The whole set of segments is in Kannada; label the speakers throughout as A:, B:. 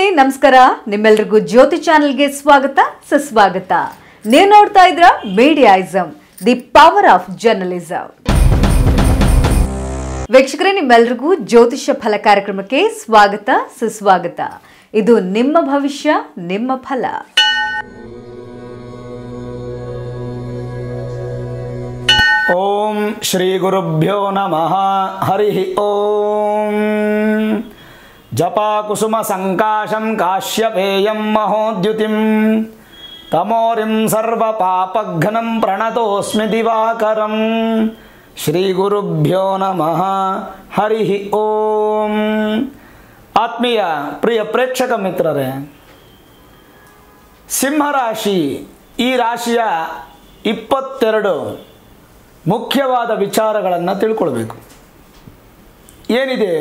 A: ನಮಸ್ಕಾರ ನಿಮ್ಮೆಲ್ರಿಗೂ ಜ್ಯೋತಿ ಚಾನೆಲ್ಗೆ ಸ್ವಾಗತ ಸುಸ್ವಾಗತ ನೀವು ನೋಡ್ತಾ ಇದ್ರ ಮೀಡಿಯಾಯಿಸಮ್ ದಿ ಪವರ್ ಆಫ್ ಜರ್ನಲಿಸಂ ವೀಕ್ಷಕರೇ ನಿಮ್ಮೆಲ್ರಿಗೂ ಜ್ಯೋತಿಷ್ಯ ಫಲ ಕಾರ್ಯಕ್ರಮಕ್ಕೆ ಸ್ವಾಗತ ಸುಸ್ವಾಗತ ಇದು ನಿಮ್ಮ ಭವಿಷ್ಯ ನಿಮ್ಮ ಫಲ
B: ಓಂ ಶ್ರೀ ಗುರುಭ್ಯೋ ನಮಃ ಹರಿ ಓಂ ಜಪಾಕುಸುಮ ಸಂಕಾಶಂ ಕಾಶ್ಯಪೇಯಂ ಮಹೋದ್ಯುತಿಂ ತಮೋರಿಂ ಸರ್ವಪಾಪಘ್ನಂ ಪ್ರಣತೋಸ್ಮಿ ದಿವಾಕರಂ ಶ್ರೀ ಗುರುಭ್ಯೋ ನಮಃ ಹರಿ ಓಂ ಆತ್ಮೀಯ ಪ್ರಿಯ ಪ್ರೇಕ್ಷಕ ಮಿತ್ರರೇ ಸಿಂಹರಾಶಿ ಈ ರಾಶಿಯ ಇಪ್ಪತ್ತೆರಡು ಮುಖ್ಯವಾದ ವಿಚಾರಗಳನ್ನು ತಿಳ್ಕೊಳ್ಬೇಕು ಏನಿದೆ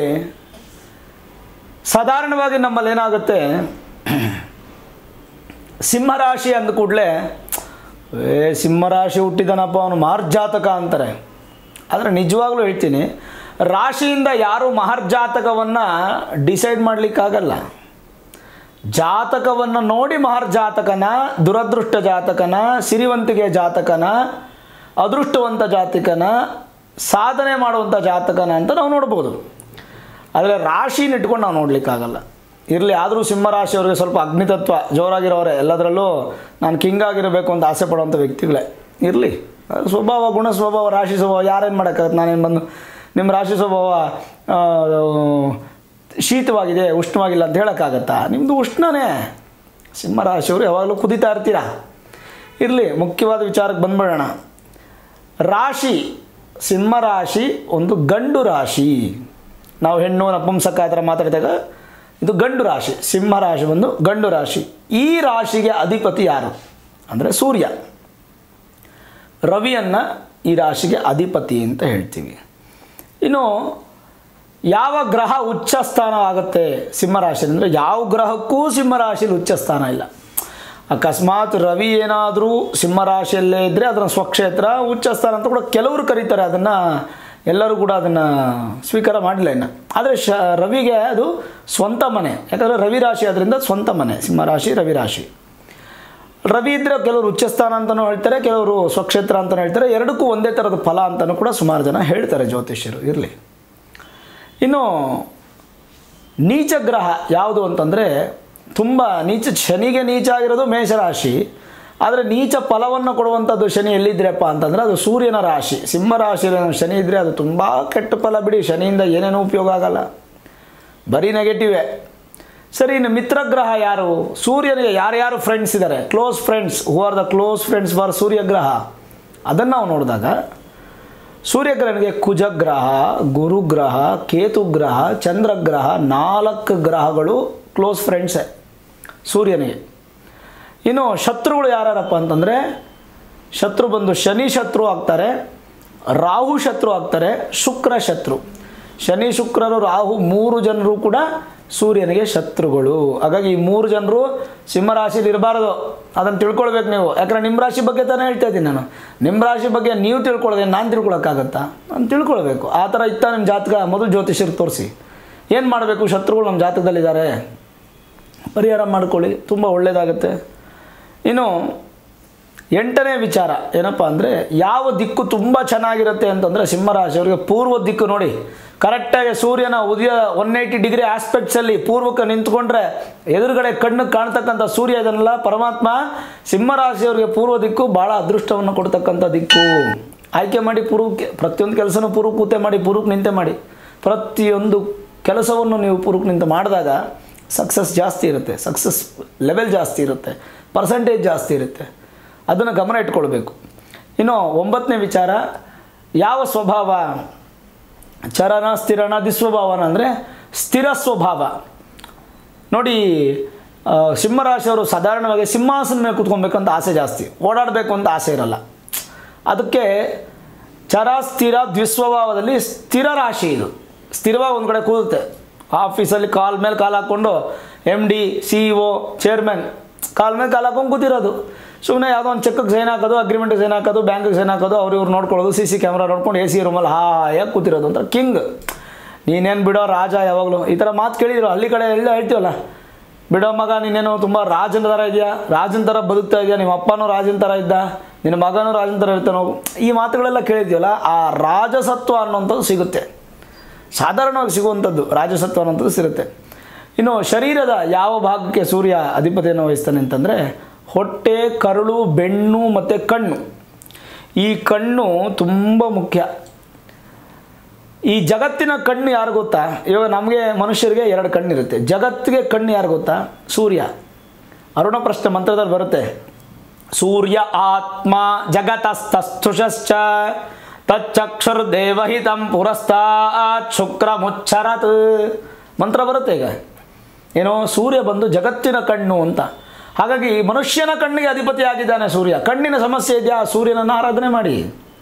B: ಸಾಧಾರಣವಾಗಿ ನಮ್ಮಲ್ಲಿ ಏನಾಗುತ್ತೆ ಸಿಂಹರಾಶಿ ಅಂದ ಕೂಡಲೇ ಏ ಸಿಂಹರಾಶಿ ಹುಟ್ಟಿದನಪ್ಪ ಅವನು ಮಾರ್ಜಾತಕ ಅಂತಾರೆ ಆದರೆ ನಿಜವಾಗ್ಲೂ ಹೇಳ್ತೀನಿ ರಾಶಿಯಿಂದ ಯಾರೂ ಮಹರ್ಜಾತಕವನ್ನು ಡಿಸೈಡ್ ಮಾಡಲಿಕ್ಕಾಗಲ್ಲ ಜಾತಕವನ್ನು ನೋಡಿ ಮಹರ್ಜಾತಕನ ದುರದೃಷ್ಟ ಜಾತಕನ ಸಿರಿವಂತಿಗೆ ಜಾತಕನ ಅದೃಷ್ಟವಂತ ಜಾತಕನ ಸಾಧನೆ ಮಾಡುವಂಥ ಜಾತಕನ ಅಂತ ನಾವು ನೋಡ್ಬೋದು ಆದರೆ ರಾಶಿನ ಇಟ್ಕೊಂಡು ನಾವು ನೋಡಲಿಕ್ಕಾಗಲ್ಲ ಇರಲಿ ಆದರೂ ಸಿಂಹರಾಶಿಯವ್ರಿಗೆ ಸ್ವಲ್ಪ ಅಗ್ನಿತತ್ವ ಜೋರಾಗಿರೋರೆ ಎಲ್ಲದರಲ್ಲೂ ನಾನು ಕಿಂಗ್ ಆಗಿರಬೇಕು ಅಂತ ಆಸೆ ಪಡುವಂಥ ವ್ಯಕ್ತಿಗಳೇ ಇರಲಿ ಸ್ವಭಾವ ಗುಣ ಸ್ವಭಾವ ರಾಶಿ ಸ್ವಭಾವ ಯಾರೇನು ಮಾಡೋಕ್ಕಾಗತ್ತೆ ನಾನೇನು ಬಂದು ನಿಮ್ಮ ರಾಶಿ ಸ್ವಭಾವ ಆ, ಶೀತವಾಗಿದೆ ಉಷ್ಣವಾಗಿಲ್ಲ ಅಂತ ಹೇಳೋಕ್ಕಾಗತ್ತಾ ನಿಮ್ಮದು ಉಷ್ಣನೇ ಸಿಂಹರಾಶಿಯವರು ಯಾವಾಗಲೂ ಕುದಿತಾ ಇರ್ತೀರಾ ಇರಲಿ ಮುಖ್ಯವಾದ ವಿಚಾರಕ್ಕೆ ಬಂದ್ಬಿಡೋಣ ರಾಶಿ ಸಿಂಹರಾಶಿ ಒಂದು ಗಂಡು ರಾಶಿ ನಾವು ಹೆಣ್ಣು ನಪುಂಸಕ ಆ ಥರ ಮಾತಾಡಿದಾಗ ಇದು ಗಂಡು ರಾಶಿ ಸಿಂಹರಾಶಿ ಒಂದು ಗಂಡು ರಾಶಿ ಈ ರಾಶಿಗೆ ಅಧಿಪತಿ ಯಾರು ಅಂದರೆ ಸೂರ್ಯ ರವಿಯನ್ನು ಈ ರಾಶಿಗೆ ಅಧಿಪತಿ ಅಂತ ಹೇಳ್ತೀವಿ ಇನ್ನು ಯಾವ ಗ್ರಹ ಉಚ್ಚ ಸ್ಥಾನ ಆಗುತ್ತೆ ಸಿಂಹರಾಶಿ ಅಂದರೆ ಯಾವ ಗ್ರಹಕ್ಕೂ ಸಿಂಹರಾಶಿಲಿ ಉಚ್ಚ ಸ್ಥಾನ ಇಲ್ಲ ಅಕಸ್ಮಾತ್ ರವಿ ಏನಾದರೂ ಸಿಂಹರಾಶಿಯಲ್ಲೇ ಇದ್ದರೆ ಅದರ ಸ್ವಕ್ಷೇತ್ರ ಉಚ್ಚ ಸ್ಥಾನ ಅಂತ ಕೂಡ ಕೆಲವರು ಕರೀತಾರೆ ಅದನ್ನು ಎಲ್ಲರೂ ಕೂಡ ಅದನ್ನು ಸ್ವೀಕಾರ ಮಾಡಿಲ್ಲ ಇನ್ನು ಆದರೆ ಶ ರವಿಗೆ ಅದು ಸ್ವಂತ ಮನೆ ಯಾಕಂದರೆ ರವಿ ರಾಶಿ ಅದರಿಂದ ಸ್ವಂತ ಮನೆ ಸಿಂಹರಾಶಿ ರವಿ ರಾಶಿ ರವಿ ಇದ್ದರೆ ಕೆಲವರು ಉಚ್ಚಸ್ಥಾನ ಅಂತಲೂ ಹೇಳ್ತಾರೆ ಕೆಲವರು ಸ್ವಕ್ಷೇತ್ರ ಅಂತಲೂ ಹೇಳ್ತಾರೆ ಎರಡಕ್ಕೂ ಒಂದೇ ಥರದ ಫಲ ಅಂತಲೂ ಕೂಡ ಸುಮಾರು ಜನ ಹೇಳ್ತಾರೆ ಜ್ಯೋತಿಷ್ಯರು ಇರಲಿ ಇನ್ನು ನೀಚ ಗ್ರಹ ಯಾವುದು ಅಂತಂದರೆ ತುಂಬ ನೀಚ ಶನಿಗೆ ನೀಚ ಆಗಿರೋದು ಮೇಷರಾಶಿ ಆದರೆ ನೀಚ ಫಲವನ್ನು ಕೊಡುವಂಥದ್ದು ಶನಿ ಎಲ್ಲಿದ್ರಪ್ಪ ಅಂತಂದರೆ ಅದು ಸೂರ್ಯನ ರಾಶಿ ಸಿಂಹ ರಾಶಿಯಲ್ಲಿ ಶನಿ ಇದ್ದರೆ ಅದು ತುಂಬ ಕೆಟ್ಟ ಫಲ ಬಿಡಿ ಶನಿಯಿಂದ ಏನೇನೂ ಉಪಯೋಗ ಆಗಲ್ಲ ಬರೀ ನೆಗೆಟಿವೇ ಸರಿ ಇನ್ನು ಮಿತ್ರಗ್ರಹ ಯಾರು ಸೂರ್ಯನಿಗೆ ಯಾರ್ಯಾರು ಫ್ರೆಂಡ್ಸ್ ಇದ್ದಾರೆ close friends who are the close friends for ಸೂರ್ಯಗ್ರಹ ಅದನ್ನು ನಾವು ನೋಡಿದಾಗ ಸೂರ್ಯಗ್ರಹನಿಗೆ ಕುಜಗ್ರಹ ಗುರುಗ್ರಹ ಕೇತುಗ್ರಹ ಚಂದ್ರಗ್ರಹ ನಾಲ್ಕು ಗ್ರಹಗಳು ಕ್ಲೋಸ್ ಫ್ರೆಂಡ್ಸೇ ಸೂರ್ಯನಿಗೆ ಇನ್ನು ಶತ್ರುಗಳು ಯಾರ್ಯಾರಪ್ಪ ಅಂತಂದರೆ ಶತ್ರು ಬಂದು ಶನಿ ಶತ್ರು ಆಗ್ತಾರೆ ರಾಹು ಶತ್ರು ಆಗ್ತಾರೆ ಶುಕ್ರ ಶತ್ರು ಶನಿ ಶುಕ್ರರು ರಾಹು ಮೂರು ಜನರು ಕೂಡ ಸೂರ್ಯನಿಗೆ ಶತ್ರುಗಳು ಹಾಗಾಗಿ ಈ ಮೂರು ಜನರು ಸಿಂಹರಾಶಿಲಿ ಇರಬಾರ್ದು ಅದನ್ನು ತಿಳ್ಕೊಳ್ಬೇಕು ನೀವು ಯಾಕಂದ್ರೆ ನಿಮ್ಮ ರಾಶಿ ಬಗ್ಗೆ ತಾನೇ ಹೇಳ್ತಾ ಇದ್ದೀನಿ ನಾನು ನಿಮ್ಮ ರಾಶಿ ಬಗ್ಗೆ ನೀವು ತಿಳ್ಕೊಳ್ಳೋದೇ ನಾನು ತಿಳ್ಕೊಳಕ್ಕಾಗತ್ತಾ ನಾನು ತಿಳ್ಕೊಳ್ಬೇಕು ಆ ಥರ ಇತ್ತ ನಿಮ್ಮ ಜಾತಕ ಮೊದಲು ಜ್ಯೋತಿಷ್ಯರಿಗೆ ತೋರಿಸಿ ಏನು ಮಾಡಬೇಕು ಶತ್ರುಗಳು ನಮ್ಮ ಜಾತಕದಲ್ಲಿದ್ದಾರೆ ಪರಿಹಾರ ಮಾಡ್ಕೊಳ್ಳಿ ತುಂಬ ಒಳ್ಳೆಯದಾಗುತ್ತೆ ಇನ್ನು ಎಂಟನೇ ವಿಚಾರ ಏನಪ್ಪ ಅಂದರೆ ಯಾವ ದಿಕ್ಕು ತುಂಬ ಚೆನ್ನಾಗಿರುತ್ತೆ ಅಂತಂದರೆ ಸಿಂಹರಾಶಿಯವರಿಗೆ ಪೂರ್ವ ದಿಕ್ಕು ನೋಡಿ ಕರೆಕ್ಟಾಗಿ ಸೂರ್ಯನ ಉದಯ ಒನ್ ಏಯ್ಟಿ ಡಿಗ್ರಿ ಆಸ್ಪೆಕ್ಟ್ಸಲ್ಲಿ ಪೂರ್ವಕ್ಕೆ ನಿಂತ್ಕೊಂಡ್ರೆ ಎದುರುಗಡೆ ಕಣ್ಣು ಕಾಣ್ತಕ್ಕಂಥ ಸೂರ್ಯ ಇದನ್ನೆಲ್ಲ ಪರಮಾತ್ಮ ಸಿಂಹರಾಶಿಯವರಿಗೆ ಪೂರ್ವ ದಿಕ್ಕು ಭಾಳ ಅದೃಷ್ಟವನ್ನು ಕೊಡ್ತಕ್ಕಂಥ ದಿಕ್ಕು ಆಯ್ಕೆ ಮಾಡಿ ಪೂರ್ವಕ್ಕೆ ಪ್ರತಿಯೊಂದು ಕೆಲಸನೂ ಪೂರ್ವ ಕೂತೆ ಮಾಡಿ ಪೂರ್ವಕ್ಕೆ ನಿಂತೆ ಮಾಡಿ ಪ್ರತಿಯೊಂದು ಕೆಲಸವನ್ನು ನೀವು ಪೂರ್ವಕ್ಕೆ ನಿಂತು ಮಾಡಿದಾಗ ಸಕ್ಸಸ್ ಜಾಸ್ತಿ ಇರುತ್ತೆ ಸಕ್ಸಸ್ ಲೆವೆಲ್ ಜಾಸ್ತಿ ಇರುತ್ತೆ ಪರ್ಸೆಂಟೇಜ್ ಜಾಸ್ತಿ ಇರುತ್ತೆ ಅದನ್ನು ಗಮನ ಇಟ್ಕೊಳ್ಬೇಕು ಇನ್ನು ಒಂಬತ್ತನೇ ವಿಚಾರ ಯಾವ ಸ್ವಭಾವ ಚರಣ ಸ್ಥಿರಣ ದಿಸ್ವಭಾವನ ಅಂದರೆ ಸ್ಥಿರ ಸ್ವಭಾವ ನೋಡಿ ಆ, ಸಿಂಹರಾಶಿಯವರು ಸಾಧಾರಣವಾಗಿ ಸಿಂಹಾಸನ ಮೇಲೆ ಕೂತ್ಕೊಬೇಕಂತ ಆಸೆ ಜಾಸ್ತಿ ಓಡಾಡಬೇಕು ಅಂತ ಆಸೆ ಇರಲ್ಲ ಅದಕ್ಕೆ ಚರ ಸ್ಥಿರ ದ್ವಿಸ್ವಭಾವದಲ್ಲಿ ಸ್ಥಿರ ರಾಶಿ ಇದು ಸ್ಥಿರವಾಗಿ ಒಂದು ಕಡೆ ಕೂರುತ್ತೆ ಆಫೀಸಲ್ಲಿ ಕಾಲ್ ಮೇಲೆ ಕಾಲು ಹಾಕ್ಕೊಂಡು M D C E O chairman ಕಾಲ್ ಮೇಲೆ ಕಾಲು ಹಾಕೊಂಡು ಕೂತಿರೋದು ಸುಮ್ಮನೆ ಯಾವುದೋ ಒಂದು ಚೆಕ್ಗೆ ಸೈನ್ ಹಾಕೋದು ಅಗ್ರಿಮೆಂಟಿಗೆ ಸೈನ್ ಹಾಕೋದು ಬ್ಯಾಂಕಿಗೆ ಸೈನ್ ಹಾಕೋದು ಅವ್ರು ಇವ್ರು ನೋಡ್ಕೊಳ್ಳೋದು ಸಿ ಸಿ ಕ್ಯಾಮ್ರಾ ನೋಡ್ಕೊಂಡು ಎ ಸಿ ರೂಮಲ್ಲಿ ಹಾಯಾಗಿ ಕೂತಿರೋದು ಅಂತ ಕಿಂಗ್ ನೀನೇನು ಬಿಡೋ ರಾಜ ಯಾವಾಗಲೂ ಈ ಥರ ಮಾತು ಕೇಳಿದ್ರು ಹಳ್ಳಿ ಕಡೆ ಎಲ್ಲ ಹೇಳ್ತೀವಲ್ಲ ಬಿಡೋ ಮಗ ನೀನೇನೋ ತುಂಬ ರಾಜನ ಥರ ಇದೆಯಾ ರಾಜನ ಥರ ಬದುಕ್ತಾ ಇದೆಯಾ ನಿಮ್ಮ ಅಪ್ಪನೂ ರಾಜನ ಥರ ಇದ್ದ ನಿನ್ನ ಮಗನೂ ರಾಜನ ಥರ ಇರ್ತಾನೋ ಈ ಮಾತುಗಳೆಲ್ಲ ಕೇಳಿದ್ಯಲ್ಲ ಆ ರಾಜಸತ್ವ ಅನ್ನೋಂಥದ್ದು ಸಿಗುತ್ತೆ ಸಾಧಾರಣವಾಗಿ ಸಿಗುವಂಥದ್ದು ರಾಜಸತ್ವ ಅನ್ನೋಂಥದ್ದು ಸಿಗುತ್ತೆ ಇನ್ನು ಶರೀರದ ಯಾವ ಭಾಗಕ್ಕೆ ಸೂರ್ಯ ಅಧಿಪತಿಯನ್ನು ವಹಿಸ್ತಾನೆ ಅಂತಂದರೆ ಹೊಟ್ಟೆ ಕರುಳು ಬೆನ್ನು ಮತ್ತು ಕಣ್ಣು ಈ ಕಣ್ಣು ತುಂಬ ಮುಖ್ಯ ಈ ಜಗತ್ತಿನ ಕಣ್ಣು ಯಾರು ಗೊತ್ತಾ ಇವಾಗ ನಮಗೆ ಮನುಷ್ಯರಿಗೆ ಎರಡು ಕಣ್ಣಿರುತ್ತೆ ಜಗತ್ತಿಗೆ ಕಣ್ಣು ಯಾರು ಗೊತ್ತಾ ಸೂರ್ಯ ಅರುಣ ಪ್ರಶ್ನೆ ಮಂತ್ರದಲ್ಲಿ ಬರುತ್ತೆ ಸೂರ್ಯ ಆತ್ಮ ಜಗತಸ್ತುಷಶ್ಚ ತಚ್ಚಕ್ಷುರ್ದೇವಹಿತಂ ಪುರಸ್ತಾತ್ ಶುಕ್ರ ಮುಚ್ಚರತ್ ಮಂತ್ರ ಬರುತ್ತೆ ಈಗ ಏನೋ ಸೂರ್ಯ ಬಂದು ಜಗತ್ತಿನ ಕಣ್ಣು ಅಂತ ಹಾಗಾಗಿ ಮನುಷ್ಯನ ಕಣ್ಣಿಗೆ ಅಧಿಪತಿ ಆಗಿದ್ದಾನೆ ಸೂರ್ಯ ಕಣ್ಣಿನ ಸಮಸ್ಯೆ ಇದೆಯಾ ಸೂರ್ಯನನ್ನು ಆರಾಧನೆ ಮಾಡಿ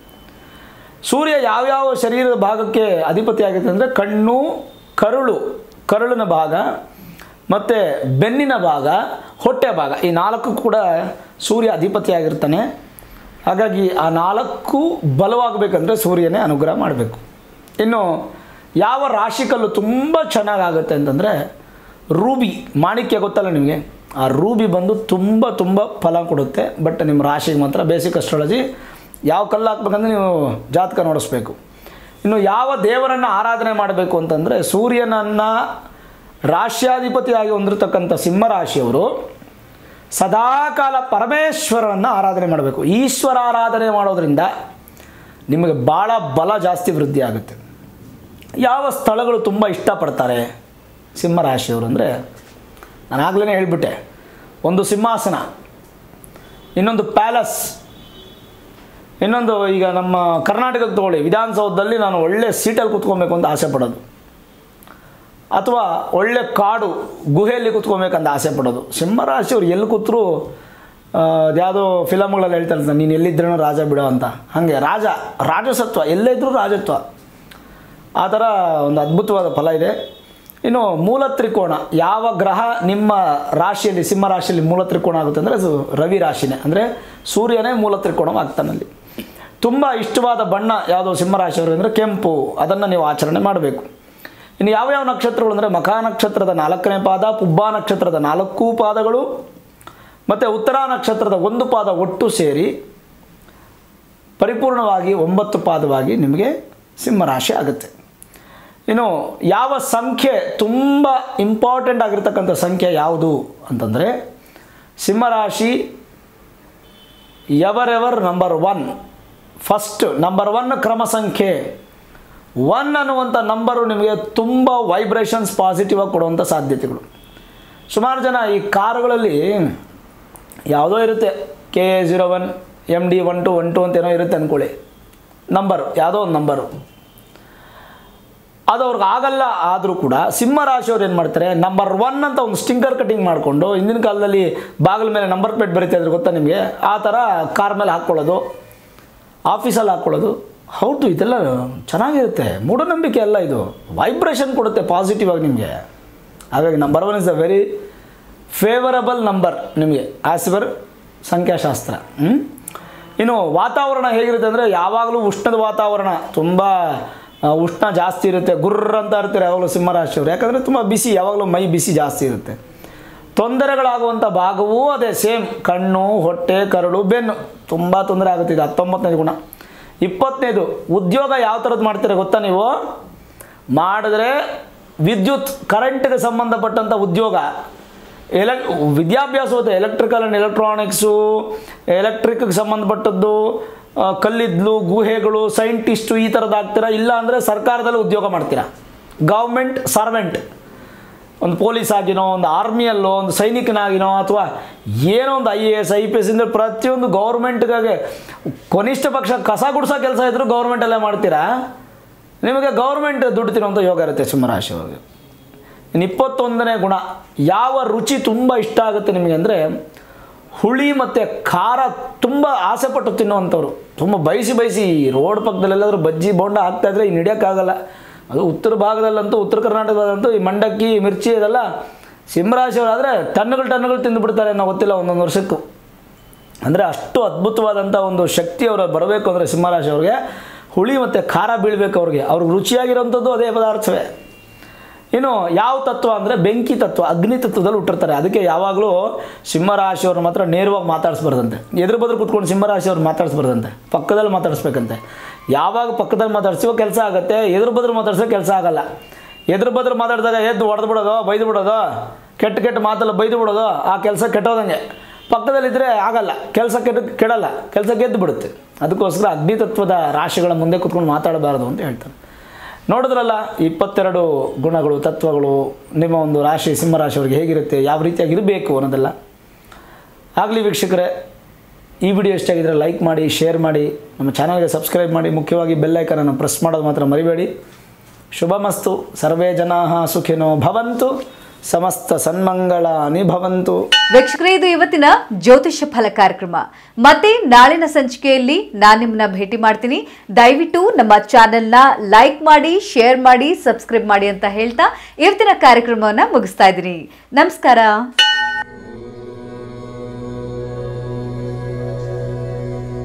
B: ಸೂರ್ಯ ಯಾವ್ಯಾವ ಶರೀರದ ಭಾಗಕ್ಕೆ ಅಧಿಪತಿ ಆಗುತ್ತೆ ಅಂದರೆ ಕಣ್ಣು ಕರುಳು ಕರುಳಿನ ಭಾಗ ಮತ್ತು ಬೆನ್ನಿನ ಭಾಗ ಹೊಟ್ಟೆ ಭಾಗ ಈ ನಾಲ್ಕು ಕೂಡ ಸೂರ್ಯ ಅಧಿಪತಿ ಆಗಿರ್ತಾನೆ ಹಾಗಾಗಿ ಆ ನಾಲ್ಕು ಬಲವಾಗಬೇಕಂದ್ರೆ ಸೂರ್ಯನೇ ಅನುಗ್ರಹ ಮಾಡಬೇಕು ಇನ್ನು ಯಾವ ರಾಶಿಕಲ್ಲು ತುಂಬ ಚೆನ್ನಾಗಾಗುತ್ತೆ ಅಂತಂದರೆ ರೂಬಿ ಮಾಣಿಕ್ಯ ಗೊತ್ತಲ್ಲ ನಿಮಗೆ ಆ ರೂಬಿ ಬಂದು ತುಂಬ ತುಂಬ ಫಲ ಕೊಡುತ್ತೆ ಬಟ್ ನಿಮ್ಮ ರಾಶಿಗೆ ಮಾತ್ರ ಬೇಸಿಕ್ ಅಸ್ಟ್ರಾಲಜಿ ಯಾವ ಕಲ್ಲು ಹಾಕ್ಬೇಕಂದ್ರೆ ನೀವು ಜಾತಕ ನೋಡಿಸ್ಬೇಕು ಇನ್ನು ಯಾವ ದೇವರನ್ನು ಆರಾಧನೆ ಮಾಡಬೇಕು ಅಂತಂದರೆ ಸೂರ್ಯನನ್ನು ರಾಶ್ಯಾಧಿಪತಿಯಾಗಿ ಹೊಂದಿರತಕ್ಕಂಥ ಸಿಂಹರಾಶಿಯವರು ಸದಾಕಾಲ ಪರಮೇಶ್ವರನನ್ನು ಆರಾಧನೆ ಮಾಡಬೇಕು ಈಶ್ವರ ಆರಾಧನೆ ಮಾಡೋದ್ರಿಂದ ನಿಮಗೆ ಭಾಳ ಬಲ ಜಾಸ್ತಿ ವೃದ್ಧಿ ಆಗುತ್ತೆ ಯಾವ ಸ್ಥಳಗಳು ತುಂಬ ಇಷ್ಟಪಡ್ತಾರೆ ಸಿಂಹರಾಶಿಯವರು ಅಂದರೆ ನಾನು ಆಗ್ಲೇ ಹೇಳಿಬಿಟ್ಟೆ ಒಂದು ಸಿಂಹಾಸನ ಇನ್ನೊಂದು ಪ್ಯಾಲಸ್ ಇನ್ನೊಂದು ಈಗ ನಮ್ಮ ಕರ್ನಾಟಕಕ್ಕೆ ತಗೊಳ್ಳಿ ವಿಧಾನಸೌಧದಲ್ಲಿ ನಾನು ಒಳ್ಳೆ ಸೀಟಲ್ಲಿ ಕೂತ್ಕೊಬೇಕು ಅಂತ ಆಸೆ ಪಡೋದು ಅಥವಾ ಒಳ್ಳೆ ಕಾಡು ಗುಹೆಯಲ್ಲಿ ಕೂತ್ಕೊಬೇಕಂತ ಆಸೆ ಪಡೋದು ಸಿಂಹರಾಶಿಯವ್ರು ಎಲ್ಲಿ ಕೂತರು ಯಾವುದೋ ಫಿಲಮ್ಗಳಲ್ಲಿ ಹೇಳ್ತಾರೆ ನೀನು ಎಲ್ಲಿದ್ರೂ ರಾಜ ಬಿಡೋ ಅಂತ ಹಾಗೆ ರಾಜ ರಾಜಸತ್ವ ಎಲ್ಲೇ ಇದ್ರೂ ರಾಜತ್ವ ಆ ಥರ ಒಂದು ಅದ್ಭುತವಾದ ಫಲ ಇದೆ ಇನ್ನು ಮೂಲ ತ್ರಿಕೋಣ ಯಾವ ಗ್ರಹ ನಿಮ್ಮ ರಾಶಿಯಲ್ಲಿ ಸಿಂಹ ರಾಶಿಯಲ್ಲಿ ಮೂಲ ತ್ರಿಕೋಣ ಆಗುತ್ತೆ ಅಂದರೆ ಅದು ರವಿ ರಾಶಿನೇ ಅಂದರೆ ಸೂರ್ಯನೇ ಮೂಲ ತ್ರಿಕೋಣವಾಗ್ತಾನಲ್ಲಿ ತುಂಬ ಇಷ್ಟವಾದ ಬಣ್ಣ ಯಾವುದು ಸಿಂಹರಾಶಿಯವರು ಅಂದರೆ ಕೆಂಪು ಅದನ್ನು ನೀವು ಆಚರಣೆ ಮಾಡಬೇಕು ಇನ್ನು ಯಾವ್ಯಾವ ನಕ್ಷತ್ರಗಳು ಅಂದರೆ ಮಖಾ ನಕ್ಷತ್ರದ ನಾಲ್ಕನೇ ಪಾದ ಪುಬ್ಬ ನಕ್ಷತ್ರದ ನಾಲ್ಕು ಪಾದಗಳು ಮತ್ತು ಉತ್ತರ ನಕ್ಷತ್ರದ ಒಂದು ಪಾದ ಒಟ್ಟು ಸೇರಿ ಪರಿಪೂರ್ಣವಾಗಿ ಒಂಬತ್ತು ಪಾದವಾಗಿ ನಿಮಗೆ ಸಿಂಹರಾಶಿ ಆಗುತ್ತೆ ಇನ್ನು ಯಾವ ಸಂಖ್ಯೆ ತುಂಬ ಇಂಪಾರ್ಟೆಂಟ್ ಆಗಿರ್ತಕ್ಕಂಥ ಸಂಖ್ಯೆ ಯಾವುದು ಅಂತಂದರೆ ಸಿಂಹರಾಶಿ ever ever number one first number one ಕ್ರಮ ಸಂಖ್ಯೆ ಒನ್ ಅನ್ನುವಂಥ ನಂಬರು ನಿಮಗೆ ತುಂಬ ವೈಬ್ರೇಷನ್ಸ್ ಪಾಸಿಟಿವ್ ಆಗಿ ಕೊಡುವಂಥ ಸಾಧ್ಯತೆಗಳು ಸುಮಾರು ಜನ ಈ ಕಾರುಗಳಲ್ಲಿ ಯಾವುದೋ ಇರುತ್ತೆ K A zero one M D one two one two ಅಂತ ಏನೋ ಇರುತ್ತೆ ಅಂದ್ಕೊಳ್ಳಿ ನಂಬರು ಯಾವುದೋ ಒಂದು ನಂಬರು ಅದು ಅವ್ರಿಗೆ ಆಗಲ್ಲ ಆದರೂ ಕೂಡ ಸಿಂಹ ರಾಶಿಯವ್ರು ಏನು ಮಾಡ್ತಾರೆ ನಂಬರ್ ಒನ್ ಅಂತ ಒಂದು ಸ್ಟಿಂಕರ್ ಕಟಿಂಗ್ ಮಾಡಿಕೊಂಡು ಹಿಂದಿನ ಕಾಲದಲ್ಲಿ ಬಾಗಿಲ ಮೇಲೆ ನಂಬರ್ ಪ್ಲೇಟ್ ಬರೀತಾ ಇದ್ರೆ ಗೊತ್ತಾ ನಿಮಗೆ ಆ ಥರ ಕಾರ್ ಮೇಲೆ ಹಾಕ್ಕೊಳ್ಳೋದು ಆಫೀಸಲ್ಲಿ ಹಾಕ್ಕೊಳ್ಳೋದು ಹೌದು ಇದೆಲ್ಲ ಚೆನ್ನಾಗಿರುತ್ತೆ ಮೂಢನಂಬಿಕೆ ಅಲ್ಲ ಇದು ವೈಬ್ರೇಷನ್ ಕೊಡುತ್ತೆ ಪಾಸಿಟಿವ್ ಆಗಿ ನಿಮಗೆ ಹಾಗಾಗಿ number one is a very favourable number ನಿಮಗೆ ಆಸ್ ಪರ್ ಸಂಖ್ಯಾಶಾಸ್ತ್ರ ಹ್ಮ್? ಇನ್ನು ವಾತಾವರಣ ಹೇಗಿರುತ್ತೆ ಅಂದರೆ ಯಾವಾಗಲೂ ಉಷ್ಣದ ವಾತಾವರಣ ತುಂಬ ಆ, ಉಷ್ಣ ಜಾಸ್ತಿ ಇರುತ್ತೆ ಗುರ್ರ ಅಂತ ಇರ್ತಾರೆ ಯಾವಾಗಲೂ ಸಿಂಹರಾಶಿಯವರು ಯಾಕಂದರೆ ತುಂಬ ಬಿಸಿ ಯಾವಾಗಲೂ ಮೈ ಬಿಸಿ ಜಾಸ್ತಿ ಇರುತ್ತೆ ತೊಂದರೆಗಳಾಗುವಂಥ ಭಾಗವೂ ಅದೇ ಸೇಮ್ ಕಣ್ಣು ಹೊಟ್ಟೆ ಕರಳು ಬೆನ್ನು ತುಂಬ ತೊಂದರೆ ಆಗುತ್ತೆ ಇದು ಹತ್ತೊಂಬತ್ತನೇದು ಗುಣ ಇಪ್ಪತ್ತನೇದು ಉದ್ಯೋಗ ಯಾವ ಥರದ್ದು ಮಾಡ್ತೀರಾ ಗೊತ್ತಾ ನೀವು ಮಾಡಿದ್ರೆ ವಿದ್ಯುತ್ ಕರೆಂಟ್ಗೆ ಸಂಬಂಧಪಟ್ಟಂಥ ಉದ್ಯೋಗ ಎಲೆಕ್ ವಿದ್ಯಾಭ್ಯಾಸ ಹೋಗುತ್ತೆ ಎಲೆಕ್ಟ್ರಿಕಲ್ ಆ್ಯಂಡ್ ಎಲೆಕ್ಟ್ರಾನಿಕ್ಸು ಎಲೆಕ್ಟ್ರಿಕ್ಗೆ ಸಂಬಂಧಪಟ್ಟದ್ದು ಆ, ಕಲ್ಲಿದ್ಲು ಗುಹೆಗಳು ಸೈಂಟಿಸ್ಟು ಈ ಥರದ್ದು ಆಗ್ತೀರಾ ಇಲ್ಲ ಅಂದರೆ ಸರ್ಕಾರದಲ್ಲಿ ಉದ್ಯೋಗ ಮಾಡ್ತೀರಾ ಗೌರ್ಮೆಂಟ್ ಸರ್ವೆಂಟ್ ಒಂದು ಪೊಲೀಸ್ ಆಗಿನೋ ಒಂದು ಆರ್ಮಿಯಲ್ಲೋ ಒಂದು ಸೈನಿಕನಾಗಿನೋ ಅಥವಾ ಏನೋ ಒಂದು I A S I P S ಇಂದ ಪ್ರತಿಯೊಂದು ಗೌರ್ಮೆಂಟ್ಗಾಗಿ ಕನಿಷ್ಠ ಪಕ್ಷ ಕಸ ಗುಡ್ಸೋ ಕೆಲಸ ಇದ್ದರೂ ಗೌರ್ಮೆಂಟಲ್ಲೇ ಮಾಡ್ತೀರಾ ನಿಮಗೆ ಗೌರ್ಮೆಂಟ್ ದುಡ್ಡು ತಿನ್ನುವಂಥ ಯೋಗ ಇರುತ್ತೆ ಸಿಂಹರಾಶಿಯವ್ರಿಗೆ ಇನ್ನು ಇಪ್ಪತ್ತೊಂದನೇ ಗುಣ ಯಾವ ರುಚಿ ತುಂಬ ಇಷ್ಟ ಆಗುತ್ತೆ ನಿಮಗೆ ಅಂದರೆ ಹುಳಿ ಮತ್ತು ಖಾರ ತುಂಬ ಆಸೆಪಟ್ಟು ತಿನ್ನುವಂಥವ್ರು ತುಂಬ ಬಯಸಿ ಬಯಸಿ ರೋಡ್ ಪಕ್ಕದಲ್ಲೆಲ್ಲಾದ್ರೂ ಬಜ್ಜಿ ಬೋಂಡ ಹಾಕ್ತಾಯಿದ್ರೆ ಇನ್ನು ಹಿಡಿಯೋಕ್ಕಾಗಲ್ಲ ಅದು ಉತ್ತರ ಭಾಗದಲ್ಲಂತೂ ಉತ್ತರ ಕರ್ನಾಟಕದಲ್ಲಂತೂ ಈ ಮಂಡಕ್ಕಿ ಮಿರ್ಚಿ ಇದೆಲ್ಲ ಸಿಂಹರಾಶಿಯವರಾದರೆ ಟನ್ನುಗಳು ಟನ್ನುಗಳು ತಿಂದುಬಿಡ್ತಾರೆ ನಾವು ಗೊತ್ತಿಲ್ಲ ಒಂದೊಂದು ವರ್ಷಕ್ಕೂ ಅಂದರೆ ಅಷ್ಟು ಅದ್ಭುತವಾದಂಥ ಒಂದು ಶಕ್ತಿ ಅವರ ಬರಬೇಕು ಅಂದರೆ ಸಿಂಹರಾಶಿ ಅವ್ರಿಗೆ ಹುಳಿ ಮತ್ತು ಖಾರ ಬೀಳಬೇಕು ಅವ್ರಿಗೆ ಅವ್ರಿಗೆ ರುಚಿಯಾಗಿರೋಂಥದ್ದು ಅದೇ ಪದಾರ್ಥವೇ ಇನ್ನು ಯಾವ ತತ್ವ ಅಂದರೆ ಬೆಂಕಿ ತತ್ವ ಅಗ್ನಿ ತತ್ವದಲ್ಲಿ ಹುಟ್ಟಿರ್ತಾರೆ ಅದಕ್ಕೆ ಯಾವಾಗಲೂ ಸಿಂಹರಾಶಿಯವ್ರನ್ನ ಮಾತ್ರ ನೇರವಾಗಿ ಮಾತಾಡಿಸ್ಬಾರ್ದಂತೆ ಎದುರು ಬದ್ರು ಕುತ್ಕೊಂಡು ಸಿಂಹರಾಶಿಯವ್ರು ಮಾತಾಡಿಸ್ಬಾರ್ದಂತೆ ಪಕ್ಕದಲ್ಲಿ ಮಾತಾಡಿಸ್ಬೇಕಂತೆ ಯಾವಾಗ ಪಕ್ಕದಲ್ಲಿ ಮಾತಾಡ್ಸಿವೋ ಕೆಲಸ ಆಗುತ್ತೆ ಎದುರು ಬದ್ರು ಮಾತಾಡ್ಸೋ ಕೆಲಸ ಆಗಲ್ಲ ಎದುರು ಬದ್ರು ಮಾತಾಡಿದಾಗ ಎದ್ದು ಹೊಡೆದು ಬಿಡೋದು ಬೈದು ಬಿಡೋದು ಕೆಟ್ಟ ಕೆಟ್ಟ ಮಾತೆಲ್ಲ ಬೈದು ಬಿಡೋದು ಆ ಕೆಲಸ ಕೆಟ್ಟೋದಂಗೆ ಪಕ್ಕದಲ್ಲಿದ್ದರೆ ಆಗಲ್ಲ ಕೆಲಸ ಕೆಟ್ಟ ಕೆಡಲ್ಲ ಕೆಲಸ ಗೆದ್ದು ಬಿಡುತ್ತೆ ಅದಕ್ಕೋಸ್ಕರ ಅಗ್ನಿ ತತ್ವದ ರಾಶಿಗಳ ಮುಂದೆ ಕುತ್ಕೊಂಡು ಮಾತಾಡಬಾರದು ಅಂತ ಹೇಳ್ತಾರೆ ನೋಡಿದ್ರಲ್ಲ ಇಪ್ಪತ್ತೆರಡು ಗುಣಗಳು ತತ್ವಗಳು ನಿಮ್ಮ ಒಂದು ರಾಶಿ ಸಿಂಹರಾಶಿಯವರಿಗೆ ಹೇಗಿರುತ್ತೆ ಯಾವ ರೀತಿಯಾಗಿ ಇರಬೇಕು ಅನ್ನೋದೆಲ್ಲ ಆಗಲಿ ವೀಕ್ಷಕರೇ ಈ ವಿಡಿಯೋ ಇಷ್ಟ ಆಗಿದ್ರೆ ಲೈಕ್ ಮಾಡಿ ಶೇರ್ ಮಾಡಿ ನಮ್ಮ ಚಾನಲ್ಗೆ ಸಬ್ಸ್ಕ್ರೈಬ್ ಮಾಡಿ ಮುಖ್ಯವಾಗಿ ಬೆಲ್ಲೈಕನನ್ನು ಪ್ರೆಸ್ ಮಾಡೋದು ಮಾತ್ರ ಮರಿಬೇಡಿ ಶುಭಮಸ್ತು ಸರ್ವೇ ಜನಾ ಸುಖಿನೋ ಭವಂತು ಸಮಸ್ತ ಸನ್ಮಂಗಳಾನಿ ಭವಂತು
A: ವೀಕ್ಷಕರೇ ಇದು ಇವತ್ತಿನ ಜ್ಯೋತಿಷ್ಯ ಫಲ ಕಾರ್ಯಕ್ರಮ ಮತ್ತೆ ನಾಳಿನ ಸಂಚಿಕೆಯಲ್ಲಿ ನಾನು ನಿಮ್ಮನ್ನ ಭೇಟಿ ಮಾಡ್ತೀನಿ ದಯವಿಟ್ಟು ನಮ್ಮ ಚಾನೆಲ್ನ ಲೈಕ್ ಮಾಡಿ ಶೇರ್ ಮಾಡಿ ಸಬ್ಸ್ಕ್ರೈಬ್ ಮಾಡಿ ಅಂತ ಹೇಳ್ತಾ ಇವತ್ತಿನ ಕಾರ್ಯಕ್ರಮವನ್ನ ಮುಗಿಸ್ತಾ ಇದ್ದೀನಿ ನಮಸ್ಕಾರ